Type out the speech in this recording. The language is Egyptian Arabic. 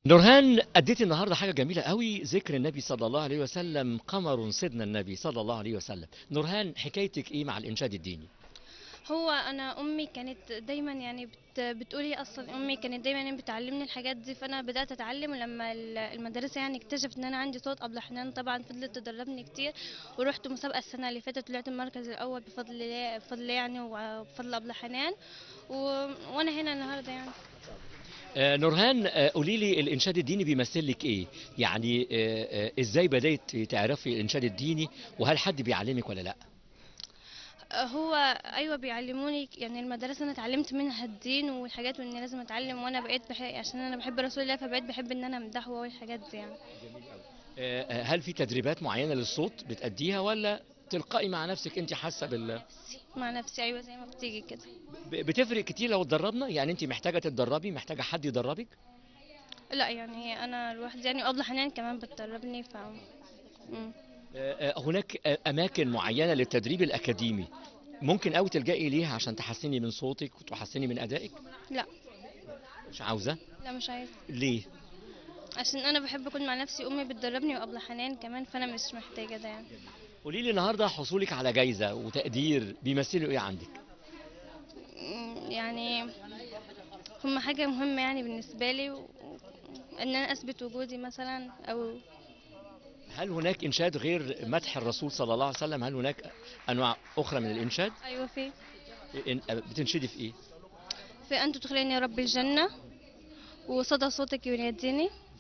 نورهان اديتي النهارده حاجه جميله قوي ذكر النبي صلى الله عليه وسلم قمر سيدنا النبي صلى الله عليه وسلم نورهان حكايتك ايه مع الانشاد الديني هو انا امي كانت دايما يعني بت بتقولي اصلا امي كانت دايما يعني بتعلمني الحاجات دي فانا بدات اتعلم ولما ال- المدرسه يعني اكتشفت ان انا عندي صوت قبل حنان طبعا فضلت تدربني كتير ورحت مسابقه السنه اللي فاتت طلعت المركز الاول بفضل الله بفضل يعني وبفضل ابله حنان و... وانا هنا النهارده يعني آه نورهان آه قولي لي الانشاد الديني بيمثل لك ايه يعني آه آه ازاي بدات تعرفي الانشاد الديني وهل حد بيعلمك ولا لا هو ايوه بيعلموني يعني المدرسه انا اتعلمت منها الدين والحاجات واني لازم اتعلم وانا بقيت بحب عشان انا بحب رسول الله فبقيت بحب ان انا امدحه والحاجات دي يعني آه آه، هل في تدريبات معينه للصوت بتأديها ولا تلقائي مع نفسك انت حاسه بال مع نفسي ايوه زي ما بتيجي كده ب- بتفرق كتير لو اتدربنا يعني انت محتاجه تتدربي محتاجه حد يدربك لا يعني انا لوحدي يعني وابله حنان كمان بتدربني ف مم. آه، آه، هناك آه، اماكن معينه للتدريب الاكاديمي ممكن قوي تلجئي ليها عشان تحسني من صوتك وتحسني من ادائك لا مش عاوزه لا مش عايز ليه عشان انا بحب اكون مع نفسي امي بتدربني وابله حنان كمان فانا مش محتاجه ده يعني قولي لي النهارده حصولك على جايزه وتقدير بيمثلوا ايه عندك مم، يعني هم حاجه مهمه يعني بالنسبه لي و... ان انا اثبت وجودي مثلا او هل هناك انشاد غير مدح الرسول صلى الله عليه وسلم هل هناك انواع اخرى من الانشاد ايوه في إن- بتنشدي في ايه في أن تدخلني رب الجنة وصدى صوتك يناديني